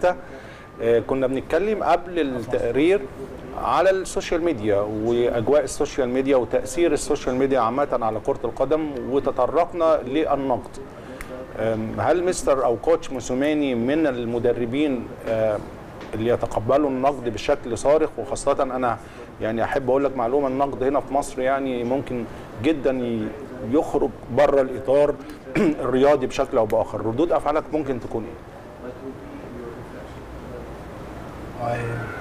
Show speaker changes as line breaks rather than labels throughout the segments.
ستة آه، كنا بنتكلم قبل التقرير على السوشيال ميديا واجواء السوشيال ميديا وتاثير السوشيال ميديا عامه على كره القدم وتطرقنا للنقد أم، هل مستر او كوتش موسوماني من المدربين آه، اللي يتقبلوا النقد بشكل صارخ وخاصه انا يعني احب اقول لك معلومه النقد هنا في مصر يعني ممكن جدا ي- يخرج بره الاطار الرياضي بشكل او باخر ردود افعالك ممكن تكون ايه
I,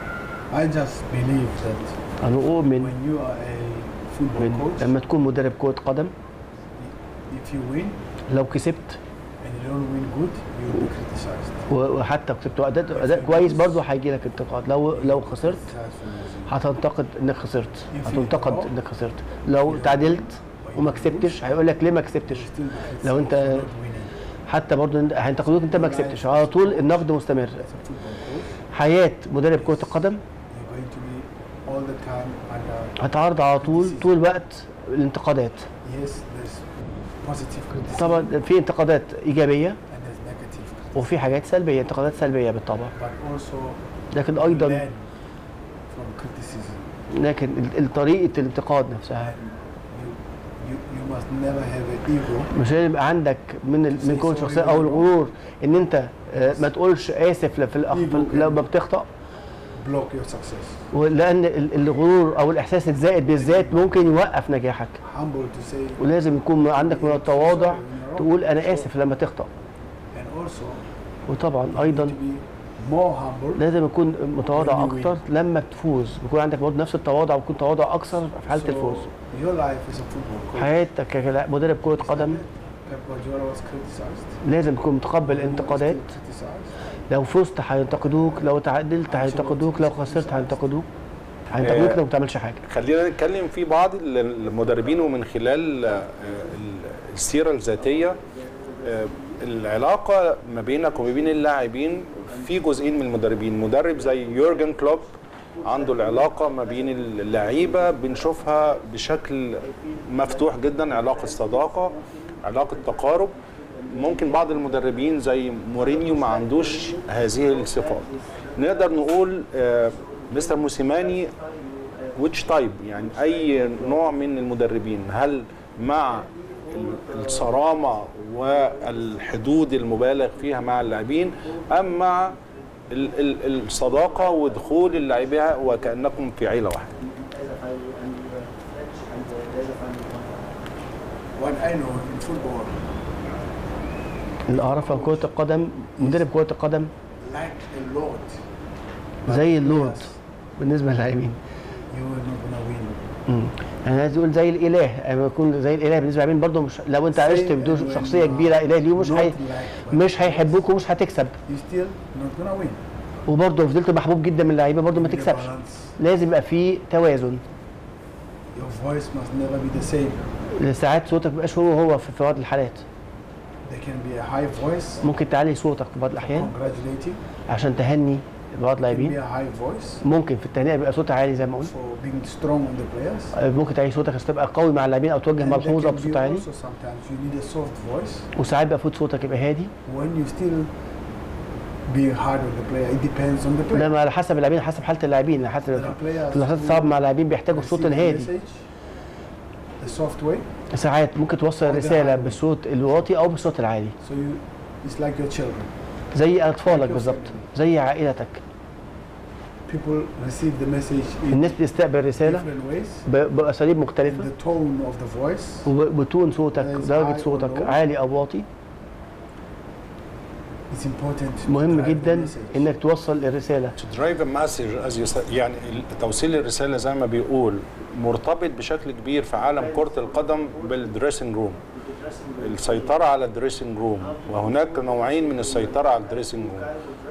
I just believe that
انا اؤمن
when you are a football
من
coach,
لما تكون مدرب كره قدم
if you win
لو كسبت
and you don't win good, you will be criticized.
و- وحتى كسبت اداء اداء كويس برضه هيجي لك انتقاد لو لو خسرت
Criticized from losing.
هتنتقد انك خسرت
If you
هتنتقد
draw,
انك خسرت لو تعادلت وما كسبتش هيقول لك ليه ما كسبتش
You still be
لو
criticized
انت
for not winning.
حتى برضه انت- هينتقدوك انت ما كسبتش على طول النقد مستمر
As a football coach,
حياه مدرب كره القدم
you're going to be all the time under.
هتعرض على طول طول الوقت الانتقادات
Yes, there's positive criticism
طبعا في انتقادات ايجابيه
and there's negative criticism.
وفي حاجات سلبيه انتقادات سلبيه بالطبع
But also
لكن ايضا
learn from criticism.
لكن ال- طريقه الانتقاد نفسها
And you, you, you must never have an ego
مش لازم يبقى عندك من ال- من كل شخصيه او الغرور ان انت آه، ما تقولش اسف ل- في الأخ... في ال- لما بتخطا
block your success.
ولان ال- الغرور او الاحساس الزائد بالذات ممكن يوقف نجاحك
Humble to say,
ولازم يكون عندك من التواضع تقول انا اسف لما تخطا
and also
وطبعا
you
ايضا
need to be more humble
لازم يكون متواضع
When you
اكتر لما تفوز يكون عندك برضه نفس التواضع ويكون تواضع اكثر في حاله
So,
الفوز
your life as a football coach.
حياتك كمدرب كره قدم
Pep Guardiola was criticized.
لازم تكون متقبل الانتقادات
Still criticized.
لو فزت هينتقدوك لو تعادلت هينتقدوك لو خسرت هينتقدوك هينتقدوك لو ما بتعملش حاجه
خلينا نتكلم في بعض ال- المدربين ومن خلال آه، ال- السيره الذاتيه آه، العلاقه ما بينك وما بين اللاعبين في جزئين من المدربين مدرب زي يورجن كلوب عنده العلاقه ما بين اللعيبه بنشوفها بشكل مفتوح جدا علاقه صداقه علاقه تقارب ممكن بعض المدربين زي مورينيو ما عندوش هذه الصفات نقدر نقول آه، مستر موسيماني which type يعني اي نوع من المدربين هل مع ال- الصرامه والحدود المبالغ فيها مع اللاعبين ام مع ال- ال- الصداقه ودخول اللاعبين وكانكم في عيله واحده
What I know in football,
اللي اعرفه عن كره القدم مدرب كره القدم
like a lord,
زي اللورد بالنسبه للاعبين
you are not gonna win.
مم. يعني عايز يقول زي الاله لما يكون زي الاله بالنسبه للاعبين برضه مش لو انت عشت بدون
when
شخصيه
you
كبيره
are
اله ليه مش
not
هي
like-
مش هيحبوك ومش هتكسب
You still not gonna win.
وبرضه فضلت محبوب جدا من اللعيبه برضه ما
Give me a
تكسبش
balance.
لازم يبقى في توازن
Your voice must never be the same.
ساعات صوتك ما يبقاش هو هو في في بعض الحالات
There can be a high voice
ممكن تعلي صوتك في بعض الاحيان
congratulating.
عشان تهني بعض
Can be
اللاعبين
a high voice
ممكن في التهنئه بيبقى صوت عالي زي ما قلت
for being strong on the players.
ممكن تعلي صوتك عشان تبقى قوي مع اللاعبين او توجه
And there
ملحوظه
can be
بصوت عالي
also sometimes you need a soft voice
وساعات بقى فوت صوتك يبقى هادي
when you still being hard on the player. It depends on the player.
ده على حسب اللاعبين حسب حاله اللاعبين على حسب
There are players
في اللحظات
who
الصعبه مع اللاعبين بيحتاجوا الصوت
receive the
الهادي
message the soft way.
ساعات ممكن توصل الرساله بالصوت الواطي او بالصوت العالي
So you, it's like your children.
زي اطفالك بالظبط زي عائلتك
People receive the message in
الناس بتستقبل رساله
different ways.
ب- باساليب
And
مختلفه
the tone of the voice
وبتون صوتك
There is
درجه
high or
صوتك
low.
عالي او واطي
is important to
مهم
drive the
جدا
message.
انك توصل الرساله
To drive a message as you said يعني توصيل الرسالة زي ما بيقول مرتبط بشكل كبير في عالم كرة القدم بالدريسنج روم السيطرة على الدريسنج روم وهناك نوعين من السيطرة على الدريسنج روم